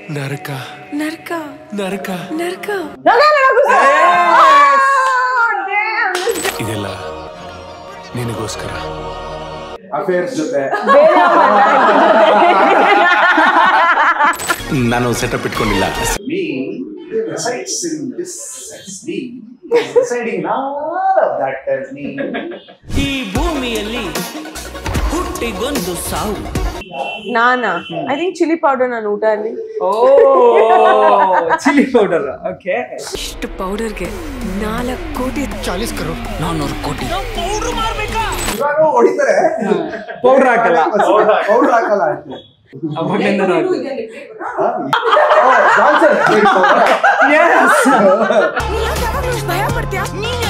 ನರಕ ನರ್ಕ ನರಕ ನರ್ಕ ಇದೆಲ್ಲ ನಿನಗೋಸ್ಕರ ಅಫೇರ್ಸ್ ಜೊತೆ ನಾನು ಸೆಟಪ್ ಇಟ್ಕೊಂಡಿಲ್ಲ me resides in this as me is deciding all of that as me ಈ ಭೂಮಿಯಲ್ಲಿ ಹುಟ್ಟಿಗೊಂದು ಸಾವು ನಾನಾ ಐ ಥಿಂಕ್ ಚಿಲ್ಲಿ ಪೌಡರ್ ನಾನು ಊಟ ಅಲ್ಲಿ ಓ ಚಿಲ್ಲಿ ಪೌಡರ್ ಓಕೆ ಇಷ್ಟು ಪೌಡರ್ಗೆ ನಾಲ್ಕು ಕೋಟಿ ನಾನ್ನೂರು ಕೋಟಿ ಇವಾಗ ಹೊಡಿತಾರೆ ಪೌಡರ್ ಹಾಕಲ್ಲ ಪೌಡರ್ ಹಾಕಲ್ಲ ಅಷ್ಟೇ ಅವಾಗ್ಲಿಂದ ಜಾನ್ಸನ್ ಭಯ ಪಡ್ತೀಯಾ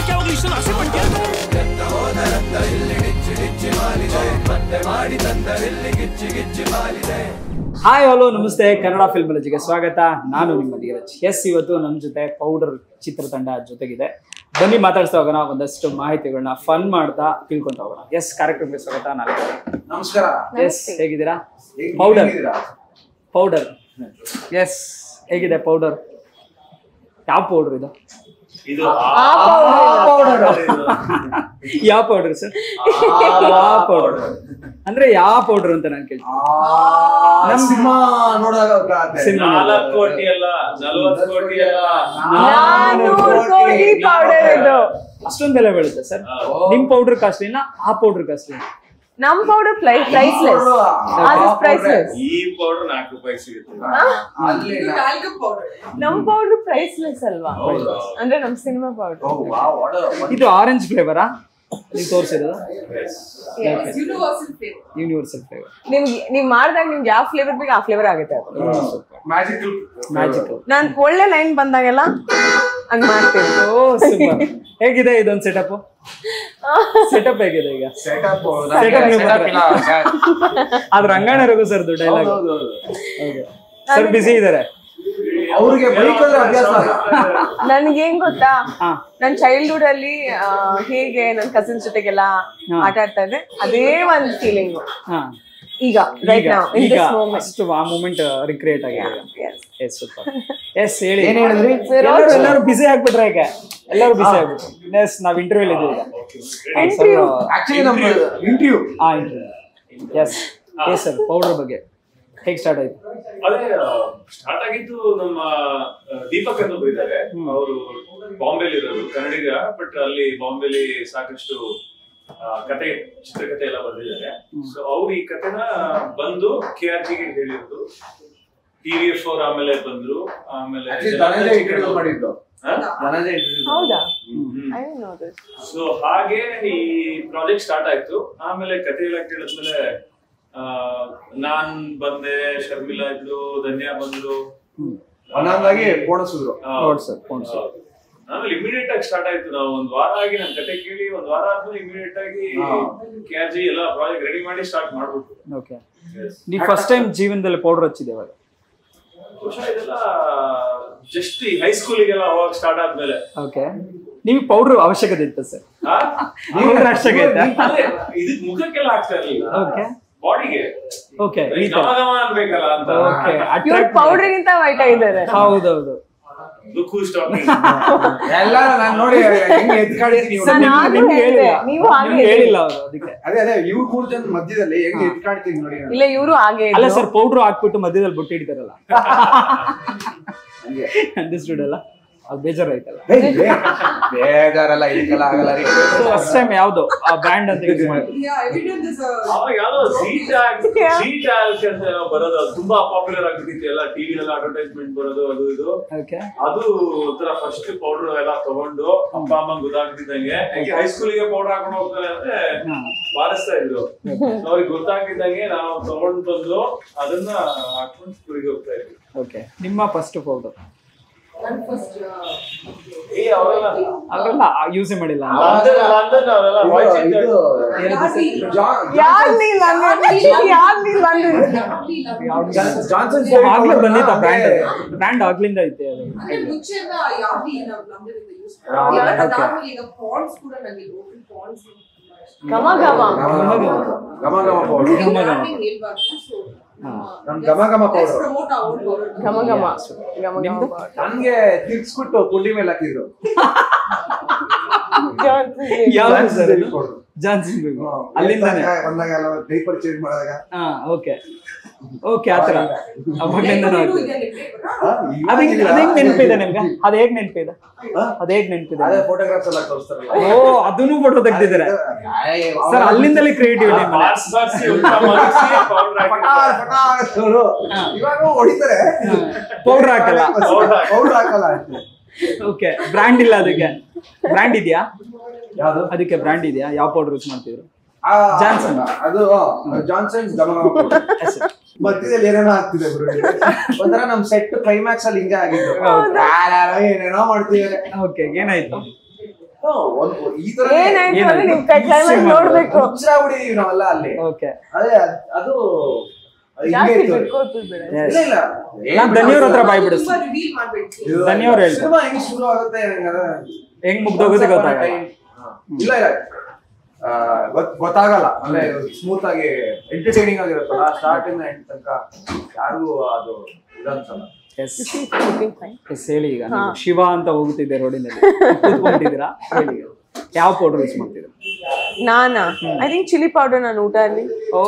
ಹಾಯ್ ಹಲೋ ನಮಸ್ತೆ ಕನ್ನಡ ಫಿಲ್ಮ್ ಕಾಲೇಜಿಗೆ ಸ್ವಾಗತ ನಾನು ನಿಮ್ಮ ಧೀರಜ್ ಎಸ್ ಇವತ್ತು ನಮ್ಮ ಜೊತೆ ಪೌಡರ್ ಚಿತ್ರತಂಡ ಜೊತೆಗಿದೆ ಬನ್ನಿ ಮಾತಾಡ್ಸ್ತಾ ಹೋಗೋಣ ಒಂದಷ್ಟು ಮಾಹಿತಿಗಳನ್ನ ಫನ್ ಮಾಡ್ತಾ ತಿಳ್ಕೊಂತ ಹೋಗೋಣ ಎಸ್ ಕಾರ್ಯಕ್ರಮಕ್ಕೆ ಸ್ವಾಗತ ನಾನು ನಮಸ್ಕಾರ ಎಸ್ ಹೇಗಿದ್ದೀರಾ ಹೇಗ್- ಪೌಡರ್ ಹೇಗಿದ್ದೀರಾ? ಪೌಡರ್ ಎಸ್ ಹೇಗಿದೆ ಪೌಡರ್ ಯಾವ ಪೌಡರ್ ಇದು ಯಾವ ಪೌಡರ್ ಸರ್ ಯಾವ ಪೌಡರ್ ಅಂದ್ರೆ ಯಾವ ಪೌಡರ್ ಅಂತ ನಾನು ಕೇಳ್ತೀನಿ ಆ, ಸಿನಿಮಾ ನೋಡಿದಾಗ ಗೊತ್ತಾಗುತ್ತೆ. ಸಿನಿಮಾ ನಾಲ್ಕು ಕೋಟಿ ಅಲ್ಲ ನಲ್ವತ್ತು ಕೋಟಿ ಅಲ್ಲ ನಾನೂರು ಕೋಟಿ ಪೌಡರ್ ಇದು ಅಷ್ಟೊಂದ್ ಬೆಲೆ ಬೀಳುತ್ತೆ ಸರ್ ನಿಮ್ ಪೌಡರ್ ಕಾಸ್ಟ್ಲಿನ ಆ ಪೌಡರ್ ಕಾಸ್ಟ್ಲಿ ನಮ್ ಪೌಡರ್ ಪ್ರೈಸ್ಲೆಸ್ ಅದು ಪ್ರೈಸ್ಲೆಸ್ ಈ ಪೌಡರ್ ನಾಲ್ಕು ರೂಪಾಯಿ ಸಿಗುತ್ತೆ ಅಲ್ಲಿ ನಾ- ನಮ್ ಪೌಡರ್ ಪ್ರೈಸ್ಲೆಸ್ ಅಲ್ವಾ ಹೌದು. ಅಂದ್ರೆ ನಮ್ ಸಿನಿಮಾ ಪೌಡರ್ ಓ, wow, what a- ಇದು ಆರೆಂಜ್ ಫ್ಲೇವರಾ ನೀವು ತೋರಿಸಿರೋದು ಯೂನಿವರ್ಸಲ್ ಫ್ಲೇವರ್ ನಿಮ್ಗೆ ನೀವ್ ಮಾಡ್ದಾಗ ನಿಮ್ಗೆ ಯಾವ ಫ್ಲೇವರ್ ಬೇಕು ಆ ಫ್ಲೇವರ್ ಆಗುತ್ತೆ ಅದು Magical. ಮ್ಯಾಜಿಕ್ ನಾನ್ ಒಳ್ಳೆ ಲೈನ್ ಬಂದಾಗೆಲ್ಲ ಹಂಗ್ ಮಾಡ್ತೀನಿ ಓ ಸೂಪರ್ ಹೇಗಿದೆ ಇದೊಂದು ಸೆಟಪ್ ಸೆಟಪ್ ಹೇಗಿದೆ ಈಗ Setup, Setup ನೀವು setup ಮಾತ್ರ. ಇಲ್ಲ, sir. ಅದು ರಂಗಾಯಣ ರಘು ಸರ್ ಡೈಲಾಗ್ ಹೌದು, ಹೌದು, ಹೌದು. ಸರ್ ಬಿಸಿ ಇದಾರೆ ಅವ್ರಿಗೆ ಬೈಕ್ ಅಂದ್ರೆ ಅಭ್ಯಾಸ ಅಲ್ಲ. ನನ್ಗೆ ಏನ್ ಗೊತ್ತಾ ಹಾ. ನನ್ ಚೈಲ್ಡ್ಹುಡ್ ಅಲ್ಲಿ ಆ, ಹೀಗೆ ನನ್ ಕಸಿನ್ಸ್ ಜೊತೆಗೆಲ್ಲ ಹಾ. ಆಟ ಆಡ್ತಾ ಇದ್ದೆ ಅದೇ ಒಂದ್ ಫೀಲಿಂಗ್ ಹಾ ಈಗ ರೈಟ್ ಈಗ ನಾವ್ ಇನ್ ಈಗ ದಿಸ್ ಮೂಮೆಂಟ್ ಅಷ್ಟು ಆ ಮೂಮೆಂಟ್ ರಿಕ್ರಿಯೇಟ್ ಆಗಿದೆ ಎಸ್ ಸೂಪರ್ ಎಸ್ ಹೇಳಿ ಏನ್ ಹೇಳಿದ್ರಿ? ಎಲ್ಲರೂ ಎಲ್ಲರೂ ಬಿಸಿ ಆಗ್ಬಿಟ್ರೆ ಈಗ ಎಲ್ಲರೂ ಬಿಸಿ ಆಗ್ಬಿಟ್ರು ಎಸ್ ನಾವ್ ಇಂಟರ್ವ್ಯೂ ಇದ್ದೀವಿ ಈಗ Actually ನಮ್ಮ interview. ಆ interview yes yes sir powder ಬಗ್ಗೆ ಹೇಗೆ ಸ್ಟಾರ್ಟ್ ಆಯ್ತು ಅದೇ ಸ್ಟಾರ್ಟ್ ಆಗಿದ್ದು ನಮ್ಮ ಆ, ದೀಪಕ್ ಅಂತ ಒಬ್ರು ಇದ್ದಾರೆ ಅವರು ಬಾಂಬೆಲಿ ಇರೋದು ಕನ್ನಡಿಗ ಬಟ್ ಅಲ್ಲಿ ಬಾಂಬೆಲಿ ಸಾಕಷ್ಟು ಆ, ಕತೆ ಚಿತ್ರಕಥೆ ಎಲ್ಲ ಬರೆದಿದ್ದಾರೆ ಸೊ ಅವ್ರು ಈ ಕತೆನ ಬಂದು ಕೆ ಆರ್ ಜಿಗೆ ಹೇಳಿರೋದು ಟಿ ವಿ ಎಫ್ ಅವ್ರು ಆಮೇಲೆ ಬಂದ್ರು ಆಮೇಲೆ Actually ಧನಂಜಯ interview ಮಾಡಿದ್ದು. ಹಾ? ಧನಂಜಯ interview ಹೌದಾ ಹ್ಮ್. ಐ ನೋ ದಿಸ್ ಸೊ ಹಾಗೆ ಈ ಪ್ರಾಜೆಕ್ಟ್ ಸ್ಟಾರ್ಟ್ ಆಯ್ತು ಆಮೇಲೆ ಕತೆ ಎಲ್ಲ ಕೇಳಿದ್ಮೇಲೆ ಆ, ನಾನ್ ಬಂದೆ ಶರ್ಮಿಳಾ ಇದ್ರು ಧನ್ಯಾ ಬಂದ್ರು ಒಂದೊಂದಾಗಿ ಪೋಣಿಸಿದ್ರು. ಆ, ನೋಡ್ ಸರ್ ಫೋನ್ ಸರ್ ಆಮೇಲೆ ಇಮಿಡಿಯೇಟ್ ಆಗಿ ಸ್ಟಾರ್ಟ್ ಆಯ್ತು ನಾವು ಒಂದ್ ವಾರ ಆಗಿ ನನ್ ಕತೆ ಕೇಳಿ ಒಂದ್ ವಾರ ಆದ್ಮೇಲೆ ಇಮಿಡಿಯೇಟ್ ಆಗಿ ಹಾ. ಕ್ಯಾಜಿ ಎಲ್ಲ ಪ್ರಾಜೆಕ್ಟ್ ರೆಡಿ ಮಾಡಿ ಸ್ಟಾರ್ಟ್ ಮಾಡ್ಬಿಟ್ಟು ಓಕೆ ನೀವು ಫಸ್ಟ್ ಟೈಮ್ ಜೀವನದಲ್ಲಿ ಪೌಡರ್ ಹಚ್ಚಿದೆ ಇವಾಗ ಬಹುಶಃ ಇದೆಲ್ಲ ಜಸ್ಟ್ ಈ ಹೈಸ್ಕೂಲಿಗೆಲ್ಲ ಅವಾಗ ಸ್ಟಾರ್ಟ್ ಆದ್ಮೇಲೆ ಓಕೆ ನಿಮಗೆ ಪೌಡರ್ ಅವಶ್ಯಕತೆ ಇತ್ತು ಸರ್ ಆ? ಪೌಡರ್ ಅವಶ್ಯಕತೆ ಅದೇ, ಇದಕ್ ಮುಖಕ್ಕೆಲ್ಲ ಆಗ್ತಾ ಇರ್ಲಿಲ್ಲ ಓಕೆ ಬಾಡಿಗೆ ಓಕೆ ಈ ಗಮ ತರ ಗಮ ಅನ್ಬೇಕಲ್ಲ ಅಂತ ಓಕೆ ಇವ್ರು ಅಟ್ರಾಕ್ಟ್ ಪೌಡರ್ ಗಿಂತ ವೈಟ್ ಆಗಿದ್ದಾರೆ ಹೌದೌದು Look who's talking. ಎಲ್ಲ ನಾನ್ ನೋಡಿ ಹೆಂಗ್ ಎತ್ಕಾಡಿದೀನಿ ಇವ್ರು. ಸರ್, ನಾನು ನಿಮ್ಗೆ ಹೇಳ್ದೆ, ಹೇಳಿಲ್ಲ ನೀವು ಹಾಗೆ ನಿಮ್ಗೆ ಹೇಳಿಲ್ಲ ಅವರು ಅದಕ್ಕೆ ಅದೇ ಅದೇ ಇವ್ರು ಮೂರ್ ಜನ ಮಧ್ಯದಲ್ಲಿ ಹೆಂಗ್ ಎತ್ಕಾಡ್ತೀನಿ ನೋಡಿ ನಾನು. ಇಲ್ಲ ಇವರು ಹಾಗೆ ಅಲ್ಲ ಇದ್ರು. ಸರ್ ಪೌಡರ್ ಹಾಕ್ಬಿಟ್ಟು ಮಧ್ಯದಲ್ಲಿ ಬೊಟ್ಟು ಹಿಡಿತಾರಲ್ಲ ಹಂಗೆ. ಅಂಡರ್ಸ್ಟುಡ್ ಅಲ್ಲ ಅದು ಬೇಜಾರಾಯ್ತಲ್ಲ ಏಯ್, ಬೇ- ಬೇಜಾರಲ್ಲ ಇದಕ್ಕೆಲ್ಲ ಆಗಲ್ಲ ರೀ ಫಸ್ಟ್ ಟೈಮ್ ಯಾವ್ದು ಆ ಬ್ಯಾಂಡ್ ಅಂತ ಯೂಸ್ ಮಾಡಿದ್ರು ಅವಾಗ ಯಾವ್ದೋ ಜೀಟ್ ಜೀಟ್ ಅಂತ ಬರೋದು ಅದು ತುಂಬಾ ಪಾಪ್ಯುಲರ್ ಆಗ್ಬಿಟ್ಟಿತ್ತು ಎಲ್ಲ ಟಿವಿ ಎಲ್ಲ ಅಡ್ವರ್ಟೈಸ್ಮೆಂಟ್ ಬರೋದು ಅದು ಇದು ಓಕೆ ಅದು ಒಂಥರ ಫಸ್ಟ್ ಪೌಡರ್ ಎಲ್ಲ ತಗೊಂಡು ಅಪ್ಪ ಅಮ್ಮ ಗೊತ್ತಾಗ್ತಿದ್ದಂಗೆ ಹೈಸ್ಕೂಲಿಗೆ ಪೌಡರ್ ಹಾಕೊಂಡು ಹೋಗ್ತಾರೆ ಅಂದ್ರೆ ಬಾರಿಸ್ತಾ ಇದ್ರು ಅವ್ರಿಗೆ ಗೊತ್ತಾಗ್ತಿದ್ದಂಗೆ ನಾವು ತಗೊಂಡ್ ಬಂದು ಅದನ್ನ ಹಾಕೊಂಡು ಸ್ಕೂಲಿಗೆ ಹೋಗ್ತಾ ಇದ್ವಿ ಓಕೆ ನಿಮ್ಮ ಫಸ್ಟ್ ಪೌಡರ್ ಏ ಅವರೆಲ್ಲ ಅವರೆಲ್ಲ ಯೂಸೇ ಮಾಡಿಲ್ಲ ಅಂತ. ಲಂಡನ್ ಲಂಡನ್ ಅವರೆಲ್ಲ voice ಇದು- changer. ಇದು ಜಾನ್- ಯಾರ್ ನೀ ಲಂಡನ್ ಯಾರ್ ನೀ ಲಂಡನ್ ಜಾನ್- ಜಾನ್ಸನ್ So, ಆಗ್ಲೇ ಬಂದಿತ್ತ ಬ್ರ್ಯಾಂಡ್ ಬ್ರ್ಯಾಂಡ್ ಆಗ್ಲಿಂದ ಐತೆ ಅದು ಅಂದ್ರೆ ಮುಂಚೆಲ್ಲ ಯಾವ್ದು ಈ ನಾವು ನಮ್ದ್ರಿಂದ use ಹಾ, ಮಾಡ್ತೀವಿ. okay. ಅದಾದ್ಮೇಲೆ ಈಗ ponds ಕೂಡ ನಂಗೆ local ponds ಘಮ ಘಮ ಘಮ ಘಮ ಘಮ ಘಮ powder. ಘಮ ಘಮ. ಯಾರ್ಗೂ ಹೇಳ್ಬಾರ್ದು. So, ನಮ್ ಘಮ ಘಮ Let's powder promote our own powder. ಘಮ ಘಮ ಘಮ ಘಮ ನಿಮ್ದು? ನನ್ಗೆ ತಿರ್ಗ್ಸ್ಬಿಟ್ಟು ಪುಂಡಿ ಮೇಲೆ ಹಾಕಿದ್ರು ಯಾವ Johnson baby powder. Johnson baby ಹ್ಮ್. ಅಲ್ಲಿಂದಾನೆ ಬಂದಾಗ- ಬಂದಾಗ ಎಲ್ಲ ಡೈಪರ್ ಚೇಂಜ್ ಮಾಡಿದಾಗ ಹಾ ಓಕೆ ಓಕೆ ಆತರ ಅವಾಗ್ಲಿಂದ Flavor ನೋಡಿ ಇದೆ ಅಲ್ಲಿ flavor. ಹಾ, ಅದ್ ಹೆಂಗ್ ಇವಾಗಿಲ್ಲ. ಅದ್ ಹೆಂಗ್ ನೆನಪಿದೆ ನಿಮ್ಗೆ ಅದ್ ಹೇಗ್ ನೆನಪಿದೆ ಹಾ? ಅದ್ ಹೇಗ್ ನೆನಪಿದೆ ಅದೇ ಫೋಟೋಗ್ರಾಫ್ಸ್ ಎಲ್ಲ ತೋರಿಸ್ತಾರಲ್ಲ ಓ ಅದನ್ನು ಫೋಟೋ ತೆಗ್ದಿದ್ದಾರೆ ಸರ್ ಅಲ್ಲಿಂದಲೇ ಕ್ರಿಯೇಟಿವ್ ನಿಮ್ಮ ಬಾರ್ಸ್ ಬಾರ್ಸಿ ಊಟ ಮಾಡಿಸಿ powder ಹಾಕಿ- ಪಟಾರ್ ಪಟಾರ್ ಅಂತವ್ರು. ಇವಾಗ ಹೊಡಿತಾರೆ ಪೌಡರ್ ಹಾಕಲ್ಲ ಪೌಡರ್ ಹಾಕಲ್ಲ ಅಷ್ಟೇ. ಓಕೆ ಬ್ರ್ಯಾಂಡ್ ಇಲ್ಲ ಅದಕ್ಕೆ ಬ್ರ್ಯಾಂಡ್ ಇದೆಯಾ ಯಾವ್ದು ಅದಕ್ಕೆ ಬ್ರ್ಯಾಂಡ್ ಇದೆಯಾ ಯಾವ ಪೌಡರ್ ಯೂಸ್ ಮಾಡ್ತಿದ್ರು ಆ, Johnson. ಅದು ಜಾನ್ಸನ್ ಗಮ ಗಮ powder. ಮಧ್ಯದಲ್ಲಿ ಏನೇನೋ ಆಗ್ತಿದೆ ಗುರು ಒಂಥರ ನಮ್ ಸೆಟ್ ಕ್ಲೈಮ್ಯಾಕ್ಸ್ ಅಲ್ಲಿ ಹಿಂಗೆ ಆಗಿದ್ದು ಯಾರ್ಯಾರೋ ಏನೇನೋ ಮಾಡ್ತಿದ್ದಾರೆ ಓಕೆ ಏನಾಯ್ತು ಹ್ಞೂ, ಒಂದ್- ಈ ತರ ಏನಾಯ್ತು ಅಂದ್ರೆ ನಿಮ್ ಕ್ಲೈಮೇಟ್ ನೋಡ್ಬೇಕು ಹುಚ್ಚಾಗ್ಬಿಟ್ಟಿದೀವಿ ನಾವೆಲ್ಲ ಅಲ್ಲಿ ಓಕೆ ಅದೇ ಅದ್- ಅದು ಅದು ಹಿಂಗೆ ಜಾಸ್ತಿ ಇತ್ತು. ಬಿಟ್ಕೊಳ್ತಿದ್ಬೇಡ ಇಲ್ಲ ಇಲ್ಲ ನಾನ್ ಧನ್ಯವ್ರ ಹತ್ರ ಬಾಯ್ ತುಂಬಾ ಬಿಡಿಸ್ತೀನಿ reveal ಮಾಡ್ಬೇಡಿ. ಇದು ಧನ್ಯವಾದ ಹೇಳ್ತಾರೆ. ಸಿನಿಮಾ ಹೆಂಗ್ ಶುರು ಆಗುತ್ತೆ ಹೆಂಗದ? ಹೆಂಗ್ ಮುಗ್ದೋಗುತ್ತೆ Once upon a ಗೊತ್ತಾಗಲ್ಲ time. ಹಾ. ಇಲ್ಲ ಇಲ್ಲ ಆ, ಗೊತ್- ಗೊತ್ತಾಗಲ್ಲ ಅಂದ್ರೆ ಸ್ಮೂತ್ ಆಗಿ ಎಂಟರ್ಟೈನಿಂಗ್ ಆಗಿರುತ್ತಲ್ಲ ಸ್ಟಾರ್ಟ್ ಇಂದ ಎಂಡ್ ತನಕ ಯಾರಿಗೂ ಅದು ಇದನ್ಸಲ್ಲ ಎಸ್ ಎಸ್ ಹೇಳಿ ಈಗ ನೀವು ಶಿವ ಅಂತ ಹೋಗ್ತಿದ್ದೆ ರೋಡಿನಲ್ಲಿ ಕೂತ್ಕೊಂಡಿದ್ದೀರಾ ಹೇಳಿ ಯಾವ ಪೌಡರ್ ಯೂಸ್ ಮಾಡ್ತಿದ್ರು ನಾನಾ ಐ ಥಿಂಕ್ ಚಿಲ್ಲಿ ಪೌಡರ್ ನಾನು ಊಟ ಅಲ್ಲಿ ಓ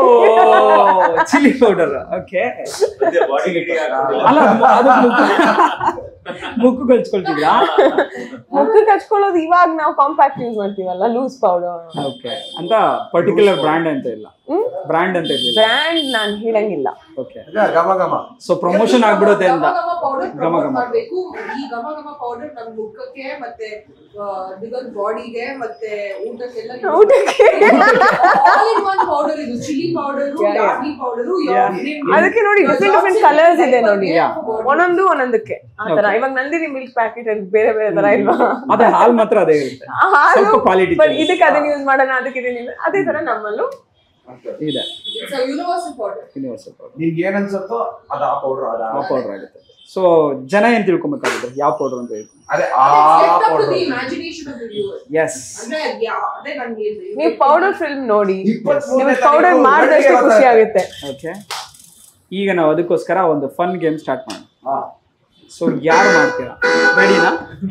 ಚಿಲ್ಲಿ ಪೌಡರ್ ಓಕೆ ಮಧ್ಯೆ body ಗಿಡಿ ಹಾಕೋದಿಲ್ಲ. ಅಲ್ಲ ಅದು- ಅದು ಮುಕ್ಕು ಮುಕ್ಕು ಕಲ್ಸ್ಕೊಳ್ತಿದ್ರಾ ಮುಖಕ್ಕೆ ಹಚ್ಕೊಳ್ಳೋದು ಇವಾಗ ನಾವು ಕಾಂಪ್ಯಾಕ್ಟ್ ಯೂಸ್ ಮಾಡ್ತೀವಲ್ಲ ಲೂಸ್ ಪೌಡರ್ ಓಕೆ ಅಂತ ಪರ್ಟಿಕ್ಯುಲರ್ ಬ್ರ್ಯಾಂಡ್ ಅಂತ ಇಲ್ಲ ಬ್ರ್ಯಾಂಡ್ ಅಂತ ಇರ್ಲಿಲ್ಲ ಬ್ರ್ಯಾಂಡ್ ನಾನು ಹೇಳಂಗಿಲ್ಲ ಓಕೆ ಅದೇ ಘಮ ಘಮ ಸೊ ಪ್ರಮೋಷನ್ ಆಗ್ಬಿಡುತ್ತೆ ಅಂತ ಘಮ ಘಮ powder ಘಮ promote ಘಮ. ಮಾಡ್ಬೇಕು ಈ ಘಮ ಘಮ ಪೌಡರ್ ನಮ್ ಮುಖಕ್ಕೆ ಮತ್ತೆ ದಿಗನ್ ಬಾಡಿಗೆ ಮತ್ತೆ ಊಟಕ್ಕೆಲ್ಲ ಊಟಕ್ಕೆ ಆಲ್ ಇನ್ ಒನ್ ಪೌಡರ್ ಇದು ಚಿಲ್ಲಿ ಪೌಡರ್ Yeah, yeah. ಯಾರ್ಲಿ ಪೌಡರ್ ಅದಕ್ಕೆ ನೋಡಿ ಡಿಫ್ರೆಂಟ್ ಡಿಫ್ರೆಂಟ್ ಕಲರ್ಸ್ ಇದೆ ನೋಡಿ Yeah. ಒಂದೊಂದು ಒಂದೊಂದಕ್ಕೆ ಆತರ ಇವಾಗ ನಂದಿನಿ ಮಿಲ್ಕ್ ಪ್ಯಾಕೆಟ್ ಅಲ್ಲಿ ಬೇರೆ ಬೇರೆ ತರ ಇಲ್ವಾ ಅದೇ ಹಾಲ್ ಮಾತ್ರ ಅದೇ ಇರುತ್ತೆ ಆ ಹಾಲು ಸ್ವಲ್ಪ quality but change. ಇದಕ್ಕೆ ಅದನ್ನ ಯೂಸ್ ಮಾಡೋಣ ಅದಕ್ಕೆ ಇದನ್ನ use- ಅದೇ ತರ ನಮ್ಮಲ್ಲೂ ಇದೆ ಯೂನಿವರ್ಸಲ್ ಪೌಡರ್ ಯೂನಿವರ್ಸಲ್ ಪೌಡರ್ ನಿಮ್ಗೆ ಏನ್ ಅನ್ಸುತ್ತೋ ಅದ ಆ ಪೌಡರ್ ಅದ ಆ ಪೌಡರ್ ಆಗುತ್ತೆ ಸೊ ಜನ ಏನ್ ತಿಳ್ಕೊಬೇಕಾಗುತ್ತೆ ಯಾವ ಪೌಡರ್ ಅಂತ ಹೇಳಿ ಅದೇ ಆ powder imagination of the viewer yes ಅಂದ್ರೆ ಯಾ- ಅದೇ ನನ್ಗೆ ಹೇಳಿದ್ದು. ನೀವು ಪೌಡರ್ ಫಿಲ್ಮ್ ನೋಡಿ ಇಪ್ಪತ್ಮೂರನೇ ನಿಮಗೆ ಪೌಡರ್ ತಾರೀಕು ಮಾಡಿದಷ್ಟು ಬೆಳಗ್ಗೆ ಖುಷಿ ಆಗುತ್ತೆ ಓಕೆ ಈಗ ನಾವು ಅದಕ್ಕೋಸ್ಕರ ಒಂದು ಫನ್ ಗೇಮ್ ಸ್ಟಾರ್ಟ್ ಮಾಡೋಣ ಹಾ. ಸೊ ಯಾರು ಮಾಡ್ತೀರಾ ರೆಡಿನಾ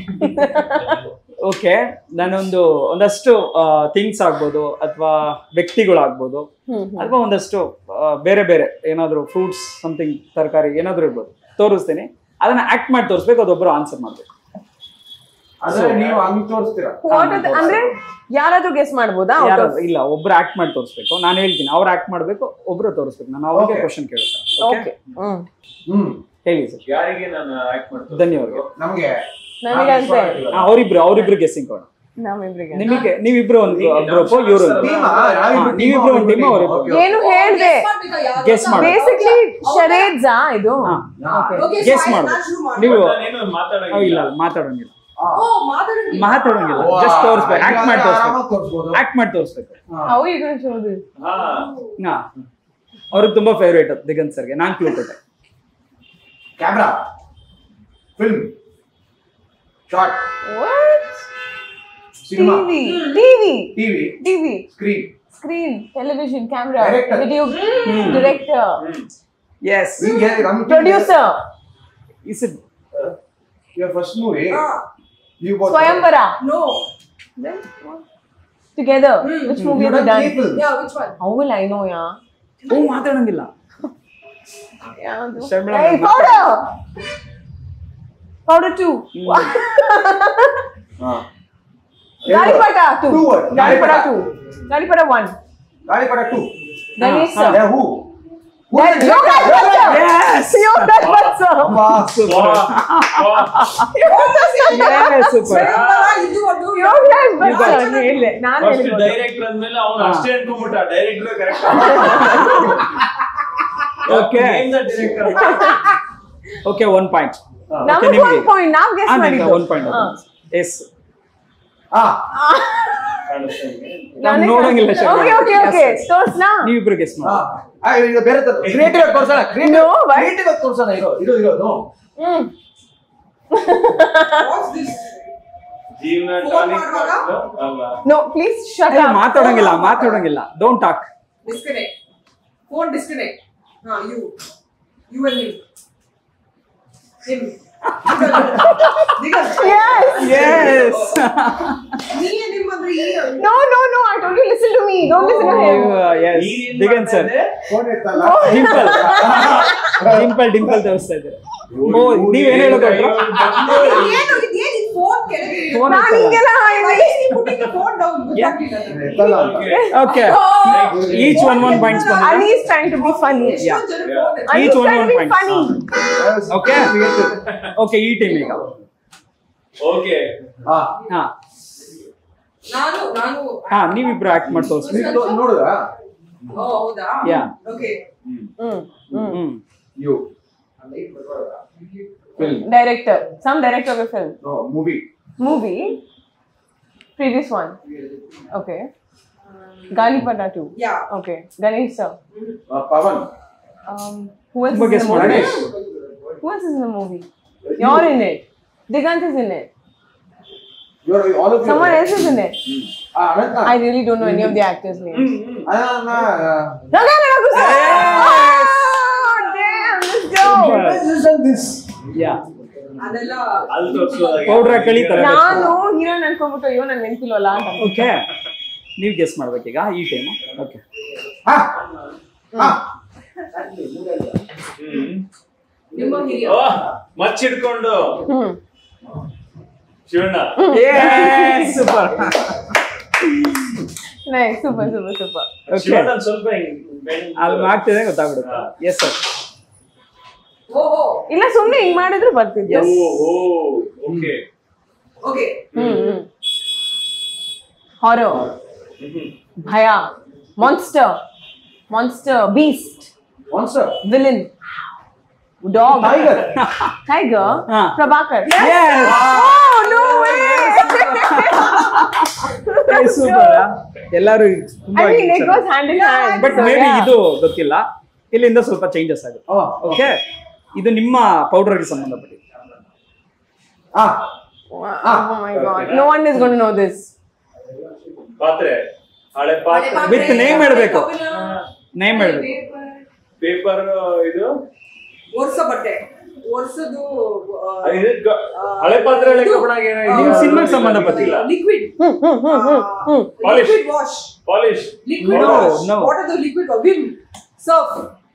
ಓಕೆ ನಾನೊಂದು ಒಂದಷ್ಟು ಥಿಂಗ್ಸ್ ಆಗ್ಬೋದು ಅಥವಾ ವ್ಯಕ್ತಿಗಳಾಗ್ಬೋದು ಅಥವಾ ಒಂದಷ್ಟು ಆ, ಬೇರೆ ಬೇರೆ ಏನಾದರೂ ಫ್ರೂಟ್ಸ್ ಸಮಥಿಂಗ್ ತರಕಾರಿ ಏನಾದರೂ ಇರ್ಬೋದು ತೋರಿಸ್ತೀನಿ ಅದನ್ನ ಆಕ್ಟ್ ಮಾಡಿ ತೋರಿಸ್ಬೇಕು ಅದೊಬ್ಬರು ಆನ್ಸರ್ ಮಾಡ್ಬೇಕು ಅಂದ್ರೆ ನೀವು ಹಂಗ್ ತೋರಿಸ್ತೀರಾ What are the- ಅಂದ್ರೆ ಯಾರಾದ್ರೂ ಗೆಸ್ ಮಾಡ್ಬೋದಾ out ಯಾರು of- ಇಲ್ಲ ಒಬ್ರು ಆಕ್ಟ್ ಮಾಡಿ ತೋರಿಸ್ಬೇಕು ನಾನು ಹೇಳ್ತೀನಿ ಅವ್ರು ಆಕ್ಟ್ ಮಾಡ್ಬೇಕು ಒಬ್ರು ತೋರಿಸ್ಬೇಕು ನಾನು ಅವ್ರಿಗೆ Okay. ಕ್ವಶನ್ ಕೇಳ್ತಾರೆ ಓಕೆ Okay. ಹ್ಮ್ ಹ್ಮ್ ಹೇಳಿ ಸರ್ ಯಾರಿಗೆ ನಾನು ಆಕ್ಟ್ ಮಾಡ್ತೀನಿ ಧನ್ಯವಾದ ನಮ್ಗೆ ನನಗಂತೆ ಅವರಿಬ್ರು ಅವರಿಬ್ರು ಗೆಸ್ಸಿಂಗ್ ಕೊಡ ನಮ್ಮಿಬ್ರಿಗೆ ನಿಮಗೆ ನೀವಿಬ್ರು ಒಂದು ಗ್ರೂಪ್ ಇವರು ಒಂದು Team ಆ? ನಾವಿಬ್ರು team ನೀವಿಬ್ರು ಒಂದು ಟೀಮ್ team. ಅವರಿಬ್ರು Okay. ಏನು ಹೇಳ್ದೆ Guess ಮಾಡ್ಬೇಕಾ ಯಾರು Guess ಅಂತ? ಮಾಡು. ಬೇಸಿಕ್ಲಿ ಶರೇಡ್ಸಾ ಇದು ಹಾ. Okay, so ಗೆಸ್ ಆಯ್ತು, ಮಾಡು ನಾನ್ ಶುರು ಮಾಡ್ಲಾ? ನೀವು ನಾನೇನು ಅವ್ ಮಾತಾಡಂಗಿಲ್ಲ ಇಲ್ಲ ಮಾತಾಡೋಂಗಿಲ್ಲ ಆ. ಓ, ಮಾತಾಡಂಗಿಲ್ಲ. ಮಾತಾಡೋಂಗಿಲ್ಲ ಓ, ಜಸ್ಟ್ ತೋರಿಸ್ಬೇಕು ಈಗ ಆಕ್ಟ್ ಮಾಡಿ ಆರಾಮಾಗಿ ತೋರಿಸ್ಬೇಕು ತೋರಿಸ್ಬೋದು. ಆಕ್ಟ್ ಮಾಡಿ ತೋರಿಸ್ಬೇಕು how you gonna show this ಹಾ ಹಾ ಅವ್ರಿಗೆ ತುಂಬಾ ಫೇವ್ರೇಟ್ ದಿಗಂತ್ ಸರ್ಗೆ ನಾನ್ ಕ್ಲೂ ಕೊಟ್ಟೆ camera film short what cinema TV TV TV TV screen screen television camera Director. Video director yes ಹಿಂಗೆ ನಮ್ producer is it your first movie ಹಾ. You both Swayamvara No. Together which movie you have done done people Yeah, which one? How will I know yeah ಓ ಮಾತಾಡೋಂಗಿಲ್ಲ ಯಾವುದು ಶರ್ಮಿಳಾ ಏಯ್ madam powder powder 2 ಹಾ ಗಾಳಿಪಟ 2 Two word. ಗಾಳಿಪಟ ಗಾಳಿಪಟ. 2 Galipata 1 Galipata two Ganesh Yeah, who? Who That is it? yoga Yes. yoga yoga ಅಬ್ಬಾ. Super super ಸ್ವಯಂವರ, ಇದು ಒಂದು yoga got it. ಹೇಳಿದೆ ನಾನು ಫಸ್ಟ್ ಹೇಳಿದ್ದು ಡೈರೆಕ್ಟರ್ ಅಂದ್ಮೇಲೆ ಅವ್ನು ಅಷ್ಟೇ ಅನ್ಕೊಂಡ್ಬಿಟ್ಟ director correct Okay. Director okay one point ನಮಗೆ ಒಂದು ಪಾಯಿಂಟ್ ನಾವು ಗೆಸ್ ಮಾಡಿದ್ದು ಒನ್ ಪಾಯಿಂಟ್ ಎಸ್ ಆ, ನಾನು ನೋಡಂಗಿಲ್ಲ ಓಕೆ ಓಕೆ ಓಕೆ ತೋರ್ಸ್ನಾ ನೀವಿಬ್ರು ಗೆಸ್ ಆ. ಮಾಡಿ ಆ, ಈಗ ಬೇರೆ ತರ ಕ್ರಿಯೇಟಿವ್ ಆಗಿ ತೋರ್ಸೋಣ No, but- ಕ್ರಿಯೇಟಿವ್ ಆಗಿ ತೋರ್ಸೋಣ ಇರೋ ಇದು ಇರೋದು ಹ್ಮ್ What's this? ಜೀವನ Phone ಟಾನಿಕ್ ಮಾಡುವಾಗ? ಅಲ್ಲ ನೋ ಪ್ಲೀಸ್ ಶಟ್ ಏ, ಅಪ್ ಮಾತಾಡಂಗಿಲ್ಲ ಮಾತಾಡಂಗಿಲ್ಲ don't talk Disconnect. Phone disconnect. ಹಾ you you and him Yes. ನೀ ನಿಮ್ಮಂದ್ರೆ ಈ No, no, no. I told you listen to me. Don't listen to him. Yes Diganth sir phone ಇತ್ತಲ್ಲ ಡಿಂಪಲ್ ಡಿಂಪಲ್ ಡಿಂಪಲ್ ತೋರಿಸ್ತಾ ಇದ್ದಾರೆ ಓ ನೀವೇನ್ ಹೇಳೋದು ಏನು ಇದೇನು ಫೋನ್ ಕೆಳಗೆ ಫೋನ್ ನಾನ್ ಹಿಂಗೆಲ್ಲ ಹಾಯ್ದೆ. ಫೋನ್ ಡೌನ್ ಗೊತ್ತಾಗ್ಲಿಲ್ಲ ನನಗೆ. ಇತ್ತಲ್ಲ ಅಂತ okay each one one points ಬಂದಿದೆ Ali is trying to be funny. ಎಷ್ಟೊಂದ್ ಜನ phone ಇದೆ. Ali Each is one trying one to be point. funny. Okay okay ಈ ಟೀಮ್ ಈಗ ಓಕೆ ಹಾ ಹಾ ನಾನು ನಾನು ಹಾ ನೀವಿಬ್ರು ಆಕ್ಟ್ ಮಾಡಿ ತೋರಿಸ್ಬೇಕು ನೀವು ನೋ- ನೋಡುದಾ ಓ ಹೌದಾ Yeah. Okay Mm. Hmm you film Director. Some director of a film. No movie Movie. Previous one. Okay. Galipata 2. Yeah Okay. Ganesh sir. Pavan Um, who else ತುಂಬಾ is in guess the movie? Ganesh Who else is in the movie? You're in it. Digant is in it. ಇವರು all of Someone else is in it. Ananth I really don't know any of the actors' names. Ananth No, no, no, no, no. Oh, damn, let's go. This yeah ಅದೆಲ್ಲ ಅಲ್ಲಿ ತೋರಿಸೋದಾಗೆ powder ಕಳೀತಾರೆ ನಾನು ಹೀರೋನ್ ಅನ್ಕೊಂಡ್ಬಿಟ್ಟು ಅಯ್ಯೋ ನನ್ ನೆನ್ಪಿಲ್ವಲ್ಲ ಅಂತ okay ನೀವು guess ಮಾಡ್ಬೇಕೀಗ ಈ time okay ಹಾ ಹಾ ನಿಮ್ಮ ಹಿರಿಯ ಓ, ಮಚ್ಚಿಡ್ಕೊಂಡು hmm Shivanna super nice super super super okay Shivanna ಸ್ವಲ್ಪ ಹಿಂಗ್ ಬೆಂಡ್- ಅಲ್ಲಿ ಮಾಡ್ತಿದ್ರೆ ಗೊತ್ತಾಗ್ಬಿಡುತ್ತೆ ಎಸ್ ಸರ್ ಓ ಓ ಇಲ್ಲ ಸುಮ್ನೆ ಹಿಂಗ್ ಮಾಡಿದ್ರು ಬರ್ತಿದ್ದೆ ಓ ಓ ಓಕೆ ಓಕೆ ಹ್ಮ್ ಹ್ಮ್ ಹಾರೋ ಭಯ monster monster beast monster villain dog tiger tiger ಹಾ. Prabhakar Yes. Oh, no way! Super ಎಲ್ಲರೂ ತುಂಬಾ I mean, it goes hand in hand. But so maybe yeah. ಇದು ಗೊತ್ತಿಲ್ಲ ಇಲ್ಲಿಂದ ಸ್ವಲ್ಪ ಚೇಂಜಸ್ ಆಗುತ್ತೆ ಓ ಓಕೆ ಇದು ನಿಮ್ಮ ಪೌಡರ್ಗೆ ಸಂಬಂಧಪಟ್ಟಿದೆ ಹಾ Oh my god. No one is going to know this. ಪಾತ್ರೆ ಹಳೆ ಪಾತ್ರೆ With name ಹೇಳ್ಬೇಕು. ನೇಮ್ ಹೇಳ್ಬೇಕು ಪೇಪರ್ ಇದು ವರ್ಷ ಬಟ್ಟೆ ವರ್ಷದ್ದು ಅದು ಇದು ಗ- ಹಳೆ ಪಾತ್ರೆ ಹೇಳಕ್ ಕಬ್ಬಣಾಗ ಏನಾಗಿದೆ? ನಿಮ್ ಸಿನಿಮಾಗ್ ಸಂಬಂಧಪಟ್ಟಿಲ್ಲ. Liquid hmm hmm hmm hmm hmm polish liquid wash polish liquid No, wash no. What are the liquid Vim Surf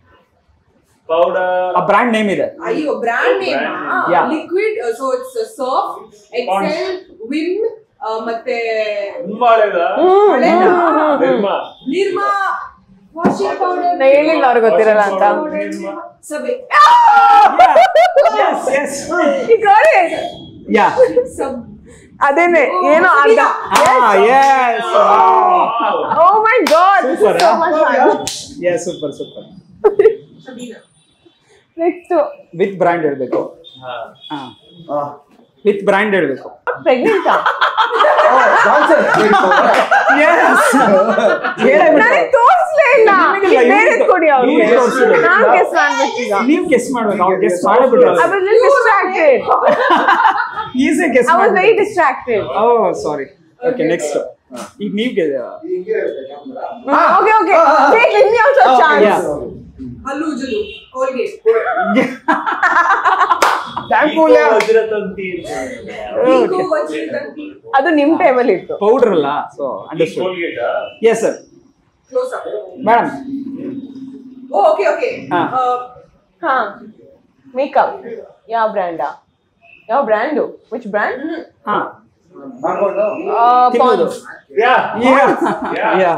powder ಆ ಬ್ರ್ಯಾಂಡ್ ನೇಮ್ ಇದೆ ಅಯ್ಯೋ brand name Yeah. Liquid so it's Surf Excel Vim ಮತ್ತೆ ತುಂಬಾ ಹಳೇದ ಹಳೇದಾ? Nirma Nirma washing powder ನಾ ಹೇಳಿಲ್ಲ ಅವ್ರಿಗೆ ಗೊತ್ತಿರಲ್ಲ ಅಂತ ಸಬೆ yes yes You got it. Yeah ಸಬ್ ಅದೇನೆ ಏನೋ ಅರ್ಧ ಹಾ yes Oh my god. This Super, is so huh? much fun. Yes super super Sabina Next, with brand ಹೇಳ್ಬೇಕು ಹಾ ವಿತ್ ಬ್ರ್ಯಾಂಡ್ ಹೇಳ್ಬೇಕು pregnant ಆ? ಜಾನ್ಸನ್ ನನಗೆ ತೋರಿಸ್ಲೇ ಇಲ್ಲ ನಿಮಗಿಲ್ಲ, ಬೇರೆ ಇವ್ರಿಗೆ- ಕೊಡಿ ಅವ್ರು ಇವ್ರಿಗೆ ತೋರ್ಸಿದ್ರು. ನಾನ್ ಗೆಸ್ ಮಾಡ್ಬೇಕು ಈಗ ನೀವು ಗೆಸ್ ಮಾಡ್ಬೇಕು ಅವ್ರು ಗೆಸ್ ಮಾಡಬಿಟ್ರು I was a little distracted. Easy guess I was very distracted. ಓ ಸಾರಿ ಓಕೆ ನೆಕ್ಸ್ಟ್ ಈಗ ನೀವು Okay, okay. Wait, let me also a chance. Yeah. ಹಲ್ಲು ಉಜ್ಜಲು ಕೋಲ್ಗೇಟ್ ವಜ್ರತಂತಿ ಈಗೋ ವಜ್ರದಂತಿ ಅದು ನಿಮ್ ಟೈಮಲ್ಲಿ ಇತ್ತು ಪೌಡರ್ ಅಲ್ಲ so understood Colgate yes sir Closeup madam ಓ ಓಕೆ ಓಕೆ ಹಾ. ಹಾ ಮೇಕಪ್ ಯಾವ ಬ್ರ್ಯಾಂಡಾ ಯಾವ ಬ್ರ್ಯಾಂಡು ವಿಚ್ ಬ್ರ್ಯಾಂಡ್ ಹಾ ಮಾಡ್ಕೊಂಡು ತಿನ್ನೋದು. ಪಾನ್ಸ್ ಯಾ ಯಾ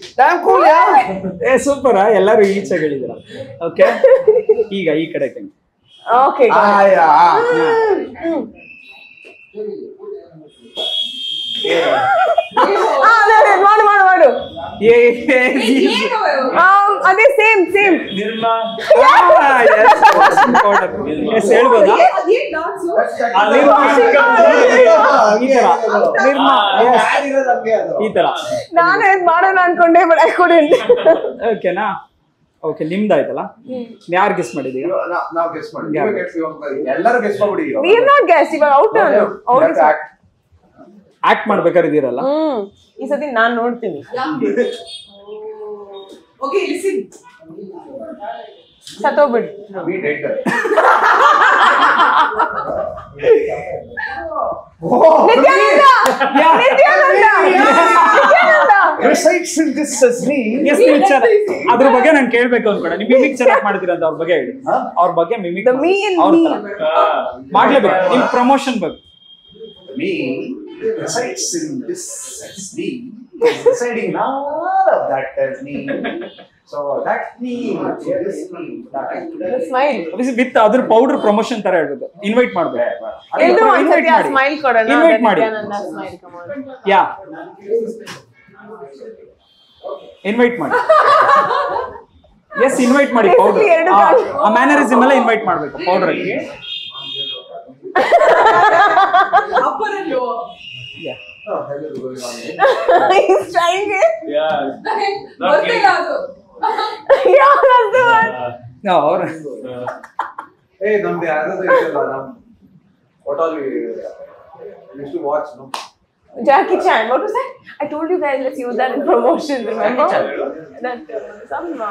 ಏ ಸೂಪರ್ ಎಲ್ಲರೂ ಈಚೆ ಹೇಳಿದಿರ ಓಕೆ ಈಗ ಈ ಕಡೆ ಕಣಿ ಓಕೆ ಆಯಾ ಮಾಡು ಮಾಡು ಮಾಡು ಏ ಏನು Um, ಅದೇ same same Nirma powder yes ಹೇಳ್ಬೋದಾ ಅದೇನ್ ಡಾನ್ಸು ಆ ನಿರ್ಮಾ ಈ ತರ ನಿರ್ಮಾ yes. ಈ ತರ ನಾನು ಇದ್ ಮಾಡೋಣ ಅನ್ಕೊಂಡೆ ಬಟ್ ಐ ಕುಡೆಂಟ್ ಓಕೆನಾ ಓಕೆ ನಿಮ್ದಾಯ್ತಲ್ಲ ಯಾರು ಗೆಸ್ ಮಾಡಿದೀಗ ನಾವು ಗೆಸ್ ಮಾಡಿ ನೀವೇ guess ಇವಾಗ ಎಲ್ಲರೂ ಗೆಸ್ ಮಾಡ್ಬಿಡಿ ಈಗ. ವಿ ಆರ್ ನಾಟ್ ಗೆಸ್ ಇವಾಗ out You out have to act. Act ಮಾಡ್ಬೇಕಾದ್ರೆ ಇದೀರಲ್ಲ ಹ್ಮ್ ಈ ಸತಿ ನಾನ್ ನೋಡ್ತೀನಿ ಓಕೆ ಲಿಸನ್ ಸತ್ತೋಗ್ಬಿಡ್ meet dead Nithyananda Nithyananda Nithyananda resides in this screen. Yes ನೀವು ಚೆನ್ನಾಗಿ ಅದ್ರ ಬಗ್ಗೆ ನಾನು ಕೇಳ್ಬೇಕು ಅನ್ಕೊಂಡೆ ನೀವು ಮಿಮಿಕ್ ಚೆನ್ನಾಗಿ ಮಾಡ್ತೀರಾ ಅಂತ ಅವ್ರ ಬಗ್ಗೆ ಹೇಳಿ ಅವ್ರ ಬಗ್ಗೆ ಮಿಮಿಕ್ The me in ಅವ್ರ me. ತರ ಮಾಡ್ಲೇಬೇಕು ನಿಮ್ ಪ್ರಮೋಷನ್ ಬಗ್ಗೆ Me resides in this screen. Residing all of that as me. So that me, this me, that smile with ಅದ್ರ ಪೌಡರ್ ಪ್ರಮೋಷನ್ ತರ ಹೇಳ್ಬೇಕು ಇನ್ವೈಟ್ ಮಾಡ್ಬೇಕು ಎಲ್ರು Invite ಒಂದ್ಸತಿ ಆ ಮಾಡಿ. ಸ್ಮೈಲ್ ಕೊಡೋಣ Invite ಮಾಡಿ. Nithyananda smile come on yeah invite ಮಾಡಿ ಎಸ್ ಇನ್ವೈಟ್ ಮಾಡಿ Basically ಪೌಡರ್ ಎರಡು ಕಾಲು. ಆ ಮ್ಯಾನರಿಸಮ್ ಎಲ್ಲ ಇನ್ವೈಟ್ ಮಾಡ್ಬೇಕು ಪೌಡರ್ ಅಪ್ಪರಲ್ಲೋ He's trying it. ಗೊತ್ತಿಲ್ಲ ಅದು Yeah, that's the one. ಅವ್ರ Hey, ನಮ್ದು ಯಾರ್ದೋ ಇದೆಯಲ್ಲ, ನಮ್ what all we used to watch, no? Jackie Chan. What was that? I told you guys, let's use that in promotion, remember? That uh, some uh,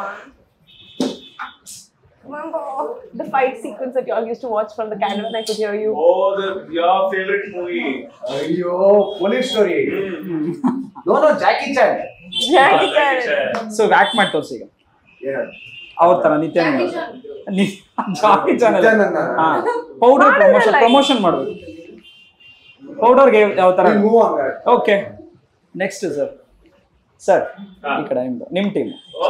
remember the fight sequence that you all used to watch from the caravan. I could hear you. ಓ your favorite movie ಅಯ್ಯೋ police story no no Jackie Chan Jackie Chan. So ವ್ಯಾಕ್ ಮಾಡಿ ತೋರ್ಸಿ ಈಗ ಏನದು ಅವ್ರ ತರ Nithyananda Jackie channel Nithyananda. ಹಾ ಪೌಡರ್ ಮಾಡಿದ್ರಲ್ಲ ಪ್ರಮೋಷನ್ ಈಗ. ಪ್ರಮೋಷನ್ ಮಾಡ್ಬೇಕು ಪೌಡರ್ಗೆ ಯಾವ ತರ ನೀನ್ move ಹಂಗ ಓಕೆ ನೆಕ್ಸ್ಟ್ ಸರ್ ಸರ್ ಹಾ. ಈ ಕಡೆ ನಿಮ್ದು ನಿಮ್ ಟೀಮ್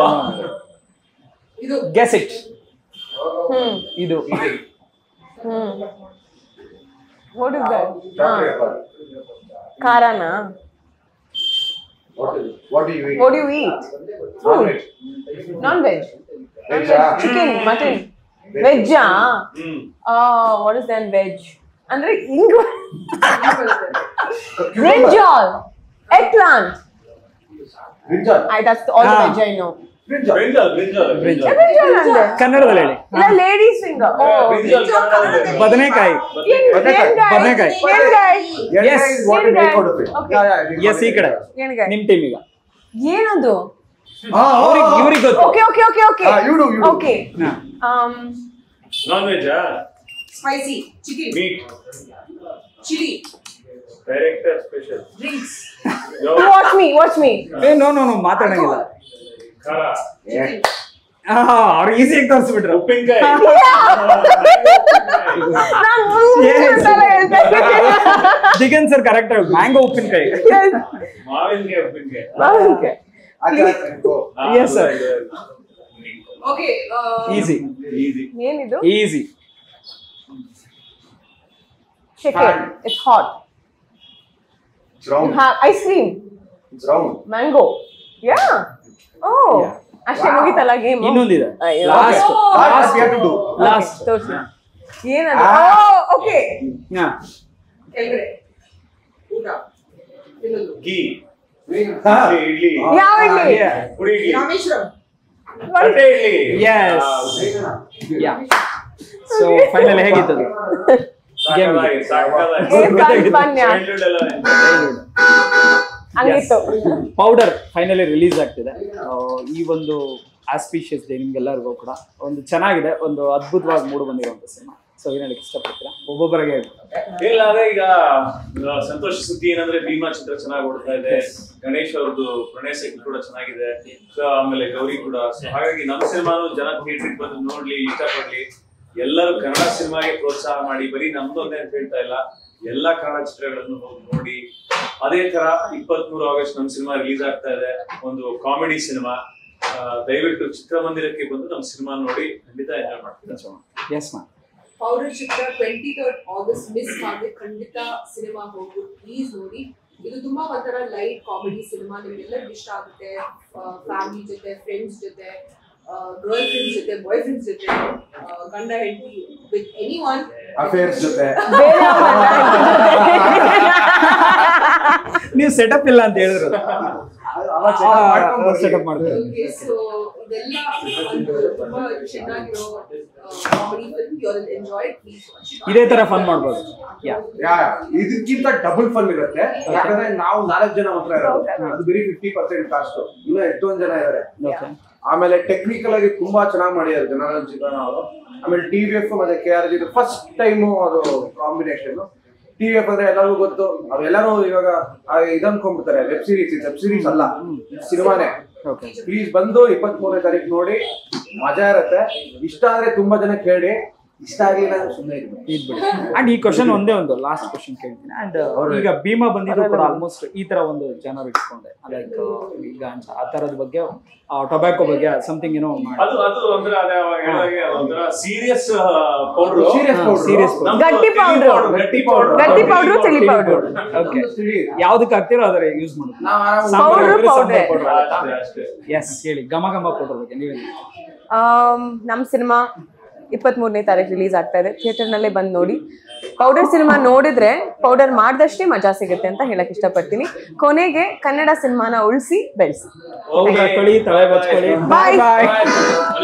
ಇದು ಗೆಸ್ ಇಟ್ Hmm. ಇದು Hmm. What is that? Chocolate Ah, bar. Karana. What is what do you eat? What do you eat? Non-veg. Non-veg. Veg, Non-veg. ah. Chicken, mutton. Veg, ah? Hmm Ah, what is then veg? ಅಂದ್ರೆ ಇಂಗು Cucumber. brinjal, eggplant. Brinjal. I that's all the Ah. veg I know. Brinjal. Brinjal brinjal Brinjal. Brinjal Brinjal ಅಂದ್ರೆ ಕನ್ನಡದಲ್ಲಿ ಹೇಳಿ ಇಲ್ಲ ladies finger ಓ brinjal ಕನ್ನಡದಲ್ಲಿ. ಬದನೆಕಾಯಿ ಏನ್ ಬದನೆಕಾಯಿ. ಏನ್ guy? ಬದನೆಕಾಯಿ. ಏನ್ guy? Yes. Yes. is what we Yes, make guy. out of it. Okay. Yeah, yeah, we yes ಈ ಕಡೆ ಏನ್ guy? ನಿಮ್ ಟೀಮ್ ಈಗ ಏನದು Ah, ಅವ್ರಿಗೆ ah, ಇವ್ರಿಗೆ ಗೊತ್ತು okay okay okay okay Ah, you do, you do. Okay ಹಾ. um non veg spicy chicken meat chilli director special drinks watch me watch me ಏ ನೋ ನೋ ನೋ ಮಾತಾಡಂಗಿಲ್ಲ ಖಾರ Yeah. ಅವ್ರು ಈಸಿಯಾಗಿ ತೋರಿಸ್ಬಿಟ್ರು ಉಪ್ಪಿನಕಾಯಿ ನಾನ್ ಮುಂದೆ Yes. ಅಂತೆಲ್ಲ ಹೇಳ್ತಾ ಇದ್ದೀನಿ. ದಿಗನ್ ಸರ್ ಕರೆಕ್ಟ್ ಮ್ಯಾಂಗೋ ಉಪ್ಪಿನಕಾಯಿ Yes. ಮಾವಿನಕಾಯಿ ಉಪ್ಪಿನಕಾಯಿ Okay. ಆಚೆ ಆಚೆ go. Yes, sir. Okay easy easy ಏನಿದು easy Shake Fan. it. It's hot. It's round. You have ice cream, It's round. mango. Yeah. Oh. Yeah. ಅಷ್ಟೇ ಮುಗಿತಲ್ಲ ಗೇಮ್ ಇನ್ನೊಂದಿದೆ ಅಯ್ಯೋ. Last Last we have to do. Last ತೋರ್ಸಿ ಏನದು Ah. Okay ಹಾ ಕೆಳಗಡೆ ಊಟ ತಿನ್ನೋದು ಕೀ Ah. ಇಡ್ಲಿ ಯಾವ ಇಡ್ಲಿ ಪುಡಿ ಇಡ್ಲಿ ರಾಮೇಶ್ವರಂ ತಟ್ಟೆ ಇಡ್ಲಿ Yes. ಆ, ಯಾ ಸೊ ಫೈನಲ್ ಹೇಗಿತ್ತು ಅದು Game ಸಾಕಾಗಿ, ಸಾಕಾಗಿ. ಏನ್ ಕಾಲ್ಪನ್ಯ Childhood ಎಲ್ಲ ಹಂಗಿತ್ತು ಪೌಡರ್ ಫೈನಲಿ ರಿಲೀಸ್ ಆಗ್ತಿದೆ ಆ, ಈ ಒಂದು ಆಸ್ಪಿಷಿಯಸ್ ಡೇ ನಿಮ್ಗೆಲ್ಲರಿಗೂ ಕೂಡ ಒಂದು ಚೆನ್ನಾಗಿದೆ ಒಂದು ಅದ್ಭುತವಾಗಿ ಮೂಡು ಬಂದಿರುವಂತ ಸಿನಿಮಾ ಸೊ ಏನ್ ಹೇಳಕ್ ಇಷ್ಟಪಡ್ತೀರಾ ಒಬ್ಬೊಬ್ಬರಿಗೆ ಹೇಳಿ ಇಲ್ಲ ಅದೇ ಈಗ ಆ, ಸಂತೋಷ ಸುದ್ದಿ ಏನಂದ್ರೆ ಭೀಮಾ ಚಿತ್ರ ಚೆನ್ನಾಗಿ ಓಡ್ತಾ ಇದೆ ಗಣೇಶ್ ಅವ್ರದ್ದು ಪ್ರಣಯ ಸೈಕಲ್ ಕೂಡ ಚೆನ್ನಾಗಿದೆ ಸೊ ಆಮೇಲೆ ಗೌರಿ ಕೂಡ ಸೊ ಹಾಗಾಗಿ ನಮ್ಮ ಸಿನಿಮಾನು ಜನ ಥಿಯೇಟ್ರಿಗೆ ಬಂದು ನೋಡ್ಲಿ ಇಷ್ಟಪಡ್ಲಿ ಎಲ್ಲರೂ ಕನ್ನಡ ಸಿನಿಮಾಗೆ ಪ್ರೋತ್ಸಾಹ ಮಾಡಿ ಬರೀ ನಮ್ದೊಂದೇ ಅಂತ ಹೇಳ್ತಾ ಇಲ್ಲ ಎಲ್ಲಾ ಕನ್ನಡ ಚಿತ್ರಗಳನ್ನು ಹೋಗಿ ನೋಡಿ ಅದೇ ತರ ಇಪ್ಪತ್ತ್ ಮೂರು ಆಗಸ್ಟ್ ನಮ್ಮ ಸಿನಿಮಾ ರಿಲೀಸ್ ಆಗ್ತಾ ಇದೆ ಒಂದು ಕಾಮಿಡಿ ಸಿನಿಮಾ ದಯವಿಟ್ಟು ಚಿತ್ರಮಂದಿರಕ್ಕೆ ಬಂದು ನಮ್ಮ ಸಿನಿಮಾ ನೋಡಿ ಖಂಡಿತ ಎಂಜಾಯ್ ಮಾಡ್ತೀರಾ ಎಸ್ ಮ್ಯಾಮ್ ಪೌಡರ್ ಚಿತ್ರ ಟ್ವೆಂಟಿ ಥರ್ಡ್ ಆಗಸ್ಟ್ ಮಿಸ್ ಮಾಡದೆ ಖಂಡಿತ ಸಿನಿಮಾ ಹೋಗು ಪ್ಲೀಸ್ ನೋಡಿ ಇದು ತುಂಬಾ ಒಂಥರ ಲೈಟ್ ಕಾಮಿಡಿ ಸಿನಿಮಾ ನಿಮ್ಗೆಲ್ಲರಿಗೂ ಇಷ್ಟ ಆಗುತ್ತೆ ಫ್ಯಾಮಿಲಿ ಜೊತೆ ಫ್ರೆಂಡ್ಸ್ ಜೊತೆ ಗರ್ಲ್ ಫ್ರೆಂಡ್ಸ್ ಜೊತೆ ಬಾಯ್ ಫ್ರೆಂಡ್ಸ್ ಜೊತೆ ಆ, ಗಂಡ ಹೆಂಡತಿ ವಿತ್ ಎನಿ ಒನ್ ಅಫೇರ್ಸ್ ಜೊತೆ ಬೇರೆ ನೀವು ಸೆಟಪ್ ಇಲ್ಲ ಅಂತ ಹೇಳಿದ್ರು ಮಾಡ್ಕೊಂಡ್ ಸೆಟಪ್ ಮಾಡ್ತಾರೆ ಸೊ ಇದೆಲ್ಲ ಒಂದು ತುಂಬಾ ಚೆನ್ನಾಗಿರೋ comedy film you all enjoy please ಇದೇ ತರ ಫನ್ ಮಾಡ್ಬೋದು ಯಾ ಯಾ ಇದಕ್ಕಿಂತ ಡಬಲ್ ಫನ್ ಇರುತ್ತೆ ಯಾಕಂದ್ರೆ ನಾವು ನಾಲ್ಕು ಜನ ಮಾತ್ರ ಇರೋದು ಅದು ಬರೀ ಫಿಫ್ಟಿ ಪರ್ಸೆಂಟ್ ಕಾಸ್ಟ್ ಇನ್ನು ಎಷ್ಟೊಂದ್ ಜನ ಇದಾರೆ ಓಕೆ ಆಮೇಲೆ ಟೆಕ್ನಿಕಲ್ ಆಗಿ ತುಂಬಾ ಚೆನ್ನಾಗಿ ಮಾಡಿದ್ದಾರೆ ಜನರಂಜಿಕನ ಅವರು ಆಮೇಲೆ ಟಿ ವಿ ಎಫ್ ಮತ್ತೆ K R G first time ಅದು ಕಾಂಬಿನೇಷನ್ ಟಿ ವಿ ಎಫ್ ಅಂದ್ರೆ ಎಲ್ಲರಿಗೂ ಗೊತ್ತು ಅವೆಲ್ಲರೂ ಇವಾಗ ಆ ಇದು ಅನ್ಕೊಂಡ್ಬಿಡ್ತಾರೆ ವೆಬ್ ಸೀರೀಸ್ ವೆಬ್ ಸೀರೀಸ್ ಅಲ್ಲ ಸಿನಿಮಾನೇ ಓಕೆ ಪ್ಲೀಸ್ ಬಂದು ಇಪ್ಪತ್ತ್ ಮೂರನೇ ತಾರೀಕು ನೋಡಿ ಮಜಾ ಇರತ್ತೆ ಇಷ್ಟ ಆದ್ರೆ ತುಂಬಾ ಜನ ಕೇಳಿ ಇಷ್ಟ ಆಗ್ಲಿಲ್ಲ ಅಂದ್ರೆ ಸುಮ್ಮನೆ ಇರ್ಬೇಕು ಇದ್ಬಿಡಿ ಅಂಡ್ ಈ ಕ್ವಶನ್ ಒಂದೇ ಒಂದು ಲಾಸ್ಟ್ ಕ್ವಶನ್ ಕೇಳ್ತೀನಿ ಅಂಡ್ ಈಗ ಭೀಮಾ ಬಂದಿದ್ದು ಕೂಡ ಆಲ್ಮೋಸ್ಟ್ ಈ ತರ ಒಂದು ಜನರು ಇಟ್ಕೊಂಡೆ ಲೈಕ್ ಈಗ ಆ ತರದ ಬಗ್ಗೆ ಟೊಬ್ಯಾಕೊ ಬಗ್ಗೆ ಸಮಥಿಂಗ್ ಏನೋ ಮಾಡಿ ಅದು ಅದು ಅಂದ್ರೆ ಅದೇ ಅವಾಗ ಹೇಳಿದಾಗೆ ಅದೊಂಥರ serious powder serious serious powder. ಗಟ್ಟಿ powder. ಗಟ್ಟಿ powder. ಗಟ್ಟಿ powder, ಚಳಿ powder. ಓಕೆ ಯಾವ್ದಕ್ಕೆ ಹಾಕ್ತಿರೋ ಅದರ ಯೂಸ್ ಮಾಡೋದು ನಾವ್ ಆರಾಮ್ Powder, powder. ಅಷ್ಟೇ ಅಷ್ಟೇ ಎಸ್ ಹೇಳಿ ಘಮ ಘಮ ಪೌಡರ್ ಬಗ್ಗೆ ನೀವೇ ನಮ್ಮ ಸಿನಿಮಾ ಇಪ್ಪತ್ಮೂರನೇ ತಾರೀಕು ರಿಲೀಸ್ ಆಗ್ತಾ ಇದೆ ಥಿಯೇಟರ್ನಲ್ಲೇ ಬಂದು ನೋಡಿ ಪೌಡರ್ ಸಿನಿಮಾ ನೋಡಿದ್ರೆ ಪೌಡರ್ ಮಾಡ್ದಷ್ಟೇ ಮಜಾ ಸಿಗುತ್ತೆ ಅಂತ ಹೇಳಕ್ ಇಷ್ಟಪಡ್ತೀನಿ ಕೊನೆಗೆ ಕನ್ನಡ ಸಿನಿಮಾನ ಉಳಿಸಿ ಬೆಳೆಸಿ ಪೌಡರ್ ಹಾಕೊಳ್ಳಿ ತಲೆ ಬಚ್ಕೊಳ್ಳಿ Bye. ಬಾಯ್